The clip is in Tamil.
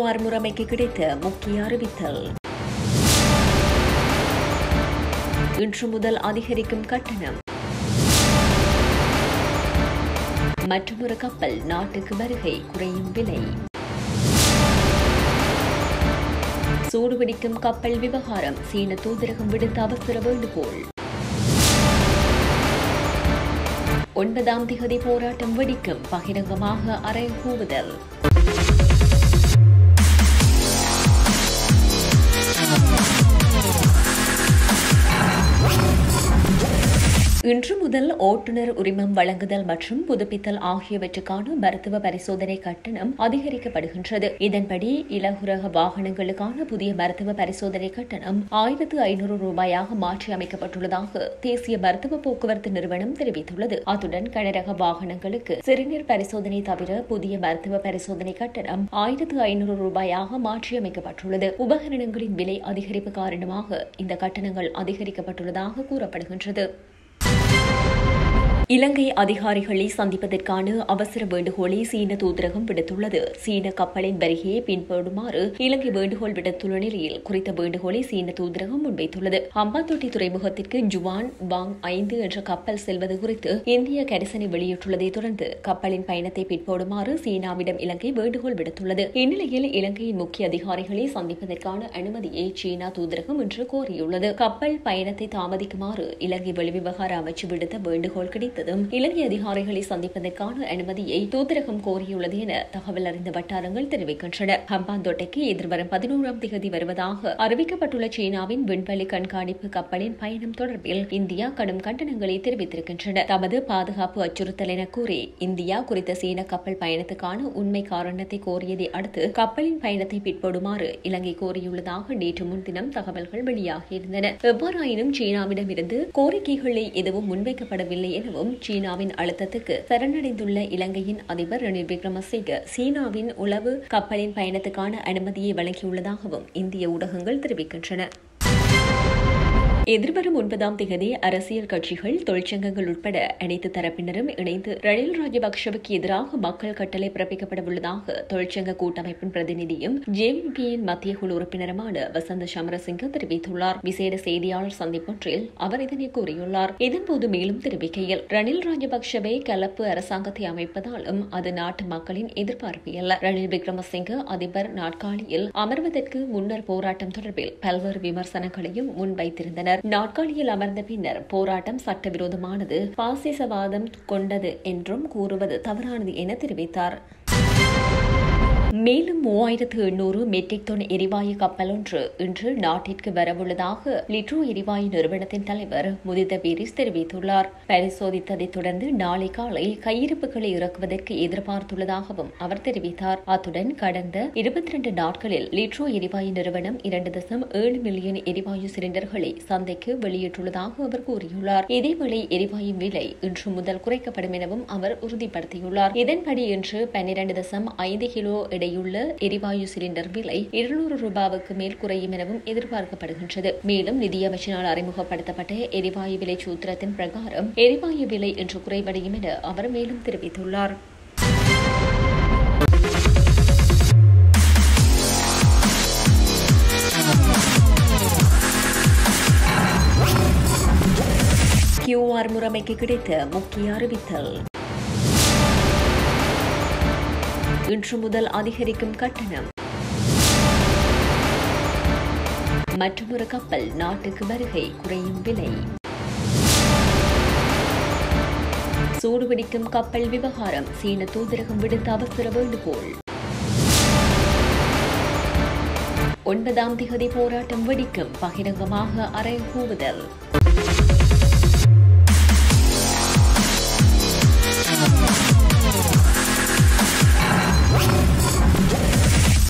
கியூஆர் முறைமைக்கு கிடைத்த முக்கிய அறிவித்தல் இன்று முதல் அதிகரிக்கும் கட்டணம் மற்றொரு கப்பல் நாட்டுக்கு வருகை குறையும் விலை சூடுபிடிக்கும் கப்பல் விவகாரம் சீன தூதரகம் விடுத்த அவசர வேண்டுகோள் ஒன்பதாம் திகதி போராட்டம் வெடிக்கும் பகிரங்கமாக அறை கூவுதல் இன்று முதல் ஓட்டுநர் உரிமம் வழங்குதல் மற்றும் புதுப்பித்தல் ஆகியவற்றுக்கான மருத்துவ பரிசோதனை கட்டணம் அதிகரிக்கப்படுகின்றது இதன்படி இலகுரக வாகனங்களுக்கான புதிய மருத்துவ பரிசோதனை கட்டணம் ஆயிரத்து ஐநூறு ரூபாயாக மாற்றி அமைக்கப்பட்டுள்ளதாக தேசிய மருத்துவ போக்குவரத்து நிறுவனம் தெரிவித்துள்ளது அத்துடன் கனரக வாகனங்களுக்கு சிறுநீர் பரிசோதனை தவிர புதிய மருத்துவ பரிசோதனை கட்டணம் ஆயிரத்து ஐநூறு ரூபாயாக மாற்றியமைக்கப்பட்டுள்ளது உபகரணங்களின் விலை அதிகரிப்பு காரணமாக இந்த கட்டணங்கள் அதிகரிக்கப்பட்டுள்ளதாக கூறப்படுகின்றது இலங்கை அதிகாரிகளை சந்திப்பதற்கான அவசர வேண்டுகோளை சீன தூதரகம் விடுத்துள்ளது சீன கப்பலின் வருகையை பின்பற்றுமாறு இலங்கை வேண்டுகோள் விடுத்துள்ள நிலையில் குறித்த வேண்டுகோளை சீன தூதரகம் முன்வைத்துள்ளது அம்பாத்தோட்டை துறைமுகத்திற்கு ஜுவான் வாங் ஐந்து என்ற கப்பல் செல்வது குறித்து இந்திய கரிசனை வெளியிட்டுள்ளதை தொடர்ந்து கப்பலின் பயணத்தை பிற்போடுமாறு சீனாவிடம் இலங்கை வேண்டுகோள் விடுத்துள்ளது இந்நிலையில் இலங்கையின் முக்கிய அதிகாரிகளை சந்திப்பதற்கான அனுமதியை சீனா தூதரகம் இன்று கோரியுள்ளது கப்பல் பயணத்தை தாமதிக்குமாறு இலங்கை வெளிவிவகார அமைச்சு விடுத்த வேண்டுகோள் கிடைத்தது கிடைத்ததும் இலங்கை அதிகாரிகளை சந்திப்பதற்கான அனுமதியை தூதரகம் கோரியுள்ளது என தகவல் அறிந்த வட்டாரங்கள் தெரிவிக்கின்றன ஹம்பாந்தோட்டைக்கு எதிர்வரும் பதினோராம் தேதி வருவதாக அறிவிக்கப்பட்டுள்ள சீனாவின் விண்வெளி கண்காணிப்பு கப்பலின் பயணம் தொடர்பில் இந்தியா கடும் கண்டனங்களை தெரிவித்திருக்கின்றன தமது பாதுகாப்பு அச்சுறுத்தல் என கூறி இந்தியா குறித்த சீன கப்பல் பயணத்துக்கான உண்மை காரணத்தை கோரியதை அடுத்து கப்பலின் பயணத்தை பிற்படுமாறு இலங்கை கோரியுள்ளதாக நேற்று முன்தினம் தகவல்கள் வெளியாகியிருந்தன எவ்வாறாயினும் சீனாவிடமிருந்து கோரிக்கைகளை எதுவும் முன்வைக்கப்படவில்லை எனவும் சீனாவின் அழுத்தத்துக்கு சரணடைந்துள்ள இலங்கையின் அதிபர் ரணில் விக்ரமசிங்க சீனாவின் உளவு கப்பலின் பயணத்துக்கான அனுமதியை வழங்கியுள்ளதாகவும் இந்திய ஊடகங்கள் தெரிவிக்கின்றன எதிர்வரும் ஒன்பதாம் தேதி அரசியல் கட்சிகள் தொழிற்சங்கங்கள் உட்பட அனைத்து தரப்பினரும் இணைந்து ரணில் ராஜபக்சவுக்கு எதிராக மக்கள் கட்டளை பிறப்பிக்கப்பட உள்ளதாக தொழிற்சங்க கூட்டமைப்பின் பிரதிநிதியும் ஜேவிபியின் மத்திய குழு உறுப்பினருமான வசந்த சமரசிங்க தெரிவித்துள்ளார் விசேட செய்தியாளர் சந்திப்பொன்றில் அவர் இதனை கூறியுள்ளார் இதன்போது மேலும் தெரிவிக்கையில் ரணில் ராஜபக்சவை கலப்பு அரசாங்கத்தை அமைப்பதாலும் அது நாட்டு மக்களின் எதிர்பார்ப்பு அல்ல ரணில் விக்ரமசிங்க அதிபர் நாட்காலியில் அமர்வதற்கு முன்னர் போராட்டம் தொடர்பில் பல்வேறு விமர்சனங்களையும் முன்வைத்திருந்தனர் நாட்காலியில் அமர்ந்த பின்னர் போராட்டம் சட்டவிரோதமானது பாசிசவாதம் கொண்டது என்றும் கூறுவது தவறானது என தெரிவித்தார் மேலும் மூவாயிரத்து எண்ணூறு மெட்ரிக் டன் எரிவாயு கப்பல் ஒன்று இன்று நாட்டிற்கு வரவுள்ளதாக லிட்ரோ எரிவாயு நிறுவனத்தின் தலைவர் முதித பீரிஸ் தெரிவித்துள்ளார் பரிசோதித்ததைத் தொடர்ந்து நாளை காலை கையிருப்புகளை இறக்குவதற்கு எதிர்பார்த்துள்ளதாகவும் அவர் தெரிவித்தார் அத்துடன் கடந்த இருபத்தி இரண்டு நாட்களில் லிட்ரோ எரிவாயு நிறுவனம் இரண்டு தசம் ஏழு மில்லியன் எரிவாயு சிலிண்டர்களை சந்தைக்கு வெளியிட்டுள்ளதாக அவர் கூறியுள்ளார் இதேவேளை எரிவாயு விலை இன்று முதல் குறைக்கப்படும் எனவும் அவர் உறுதிப்படுத்தியுள்ளார் இதன்படி இன்று பன்னிரண்டு தசம் ஐந்து கிலோ இடையுள்ள எரிவாயு சிலிண்டர் விலை இருநூறு ரூபாவுக்கு மேல் குறையும் எனவும் எதிர்பார்க்கப்படுகின்றது மேலும் நிதியமைச்சினால் அறிமுகப்படுத்தப்பட்ட எரிவாயு விலை சூத்திரத்தின் பிரகாரம் எரிவாயு விலை இன்று குறைவடையும் என அவர் மேலும் தெரிவித்துள்ளார் கியூஆர் முறைமைக்கு கிடைத்த முக்கிய அறிவித்தல் இன்று முதல் அதிகரிக்கும் கட்டணம் மற்றொரு கப்பல் நாட்டுக்கு வருகை குறையும் விலை சூடுபிடிக்கும் கப்பல் விவகாரம் சீன தூதரகம் விடுத்த அவசர வேண்டுகோள் ஒன்பதாம் திகதி போராட்டம் வெடிக்கும் பகிரங்கமாக அறை கூவுதல்